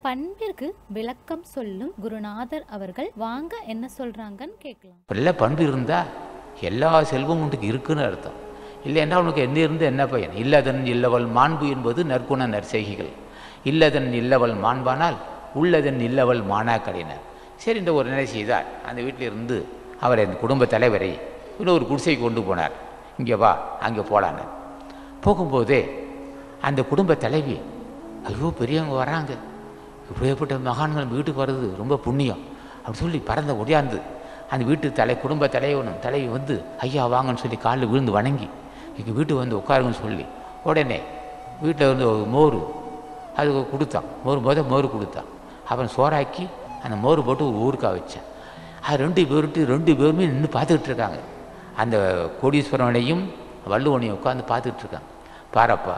பண்பிற்கு விளக்கம் சொல்லும் குருநாதர் அவர்கள் வாங்க என்ன சொல்றாங்கன்னு கேட்கலாம் நல்ல பண்பு இருந்தால் எல்லா செல்வம் உனக்கு இருக்குன்னு அர்த்தம் இல்லைன்னா உனக்கு என்ன இருந்து என்ன பயன் இல்லதன் இல்லவள் மாண்பு என்பது நற்குண நற்செய்கைகள் இல்லதன் இல்லவள் மாண்பானால் உள்ளதன் இல்லவள் மானாக்கடினர் சரி இந்த ஒரு நிலை செய்தார் அந்த வீட்டில் இருந்து அவர் அந்த குடும்ப தலைவரை இன்னொரு குடிசைக்கு கொண்டு போனார் இங்கே வா அங்கே போலான்னு போகும்போதே அந்த குடும்ப தலைவி ஐயோ பெரியவங்க வராங்க இப்படியேப்பட்ட மகான்கள் வீட்டுக்கு வர்றது ரொம்ப புண்ணியம் அப்படி சொல்லி பறந்த ஒடியாந்து அந்த வீட்டு தலை குடும்ப தலைவனும் தலைவி வந்து ஐயா வாங்கன்னு சொல்லி காலில் விழுந்து வணங்கி எங்கள் வீட்டுக்கு வந்து உட்காருங்கன்னு சொல்லி உடனே வீட்டில் வந்து ஒரு மோர் அது கொடுத்தான் மோர் முத மோர் கொடுத்தான் அப்புறம் சோறாக்கி அந்த மோர் போட்டு ஒரு ஊருக்காக வச்சேன் அது ரெண்டு பேருட்டு ரெண்டு பேருமே நின்று பார்த்துக்கிட்டு இருக்காங்க அந்த கோடீஸ்வரனையும் வள்ளுவனையும் உட்காந்து பார்த்துக்கிட்டு இருக்காங்க பாரப்பா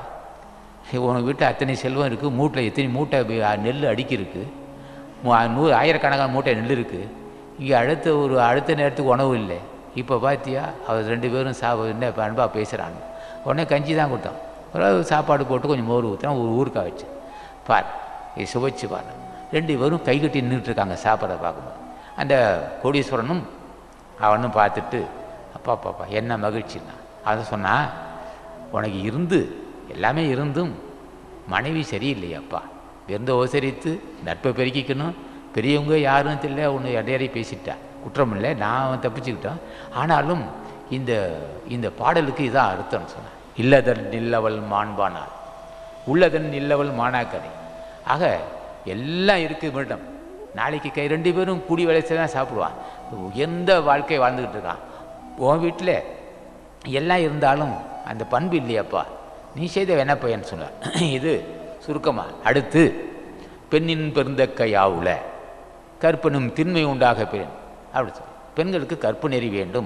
உனக்கு வீட்டில் அத்தனை செல்வம் இருக்குது மூட்டில் எத்தனை மூட்டை பி- நெல் அடுக்கி இருக்கு மூ நூறு ஆயிரக்கணக்கான மூட்டை நெல் இருக்குது இங்கே அடுத்த ஒரு அடுத்த நேரத்துக்கு உணவு இல்லை இப்போ பார்த்தியா அவர் ரெண்டு பேரும் சா என்ன அன்பாக பேசுகிறாங்க உடனே கஞ்சி தான் கொடுத்தான் ஒரு சாப்பாடு போட்டு கொஞ்சம் மோர் ஊற்றினா ஒரு ஊருக்கா வச்சு பார் இது சுவைச்சு பார் ரெண்டு பேரும் கை கட்டி நின்றுட்டு இருக்காங்க சாப்பாடை பார்க்கும்போது அந்த கோடீஸ்வரனும் அவனும் பார்த்துட்டு அப்பா அப்பாப்பா என்ன மகிழ்ச்சின்னா அதை சொன்னா உனக்கு இருந்து எல்லாமே இருந்தும் மனைவி சரியில்லையாப்பா விருந்த உபசரித்து நட்பை பெருக்கிக்கணும் பெரியவங்க யாரும் தெரியல ஒன்று இடையறி பேசிட்டா குற்றம் இல்லை நான் தப்பிச்சுக்கிட்டோன் ஆனாலும் இந்த இந்த பாடலுக்கு இதான் அர்த்தம்னு சொன்னேன் இல்லதன் நில்லவள் மாண்பானாள் உள்ளதன் இல்லவள் மானாக்கரை ஆக எல்லாம் இருக்குது மேடம் நாளைக்கு கை ரெண்டு பேரும் கூடி வேலை செய்ய தான் சாப்பிடுவான் உயர்ந்த வாழ்க்கை வாழ்ந்துக்கிட்டு இருக்கான் உன் வீட்டில் எல்லாம் இருந்தாலும் அந்த பண்பு இல்லையாப்பா நீ செய்த வேணா பையன் சொன்னார் இது சுருக்கமா அடுத்து பெண்ணின் பெருந்தக்க யாவுல கற்பனும் திண்மை உண்டாக பெண் அப்படி சொல்லி பெண்களுக்கு கற்பு நெறி வேண்டும்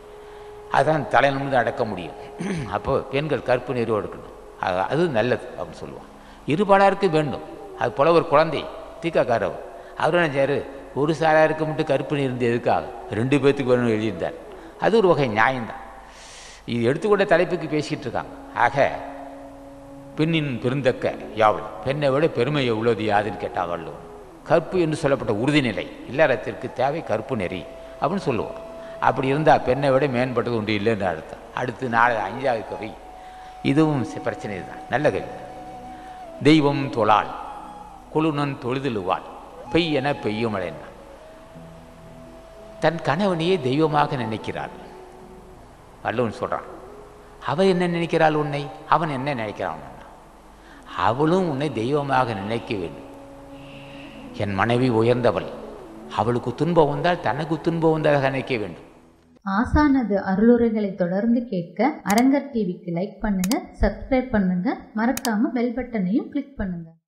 அதான் தலை நிமிர்ந்து அடக்க முடியும் அப்போ பெண்கள் கற்பு நெறியோடு இருக்கணும் அது- அது நல்லது அப்படின்னு சொல்லுவான் இருபாலாருக்கு வேண்டும் அது போல ஒரு குழந்தை தீக்காக்காரவர் அவர் என்ன செய்யாரு ஒரு சாராருக்கு மட்டும் கற்பு நீர் இருந்து எதுக்காக ரெண்டு பேர்த்துக்கு வேணும் எழுதியிருந்தார் அது ஒரு வகை நியாயம்தான் இது எடுத்துக்கொண்ட தலைப்புக்கு பேசிக்கிட்டு இருக்காங்க ஆக பெண்ணின் பெருந்தக்க யாவல் பெண்ணை விட பெருமை எவ்வளவு யாதுன்னு கேட்டால் வள்ளுவன் கற்பு என்று சொல்லப்பட்ட உறுதிநிலை இல்லறத்திற்கு தேவை கற்பு நெறி அப்படின்னு சொல்லுவோம் அப்படி இருந்தால் பெண்ணை விட மேம்பட்டது ஒன்று இல்லைன்னு அர்த்தம் அடுத்து நாளை அஞ்சாவது கவி இதுவும் சி- பிரச்சனை தான் நல்ல கவி தெய்வம் தொழாள் குழுனன் தொழுதலுவாள் பெய் என பெய்யும் மழைன்னா தன் கணவனையே தெய்வமாக நினைக்கிறாள் வள்ளுவன் சொல்கிறான் அவள் என்ன நினைக்கிறாள் உன்னை அவன் என்ன நினைக்கிறான் உன்னை? அவளும் உன்னை தெய்வமாக நினைக்க வேண்டும் என் மனைவி உயர்ந்தவள் அவளுக்கு துன்பம் வந்தால் தனக்கு துன்பம் வந்ததாக நினைக்க வேண்டும் ஆசானது அருளுரைகளை தொடர்ந்து கேட்க அரங்கர் டிவிக்கு லைக் பண்ணுங்க சப்ஸ்கிரைப் பண்ணுங்க மறக்காம பெல் பட்டனையும் கிளிக் பண்ணுங்க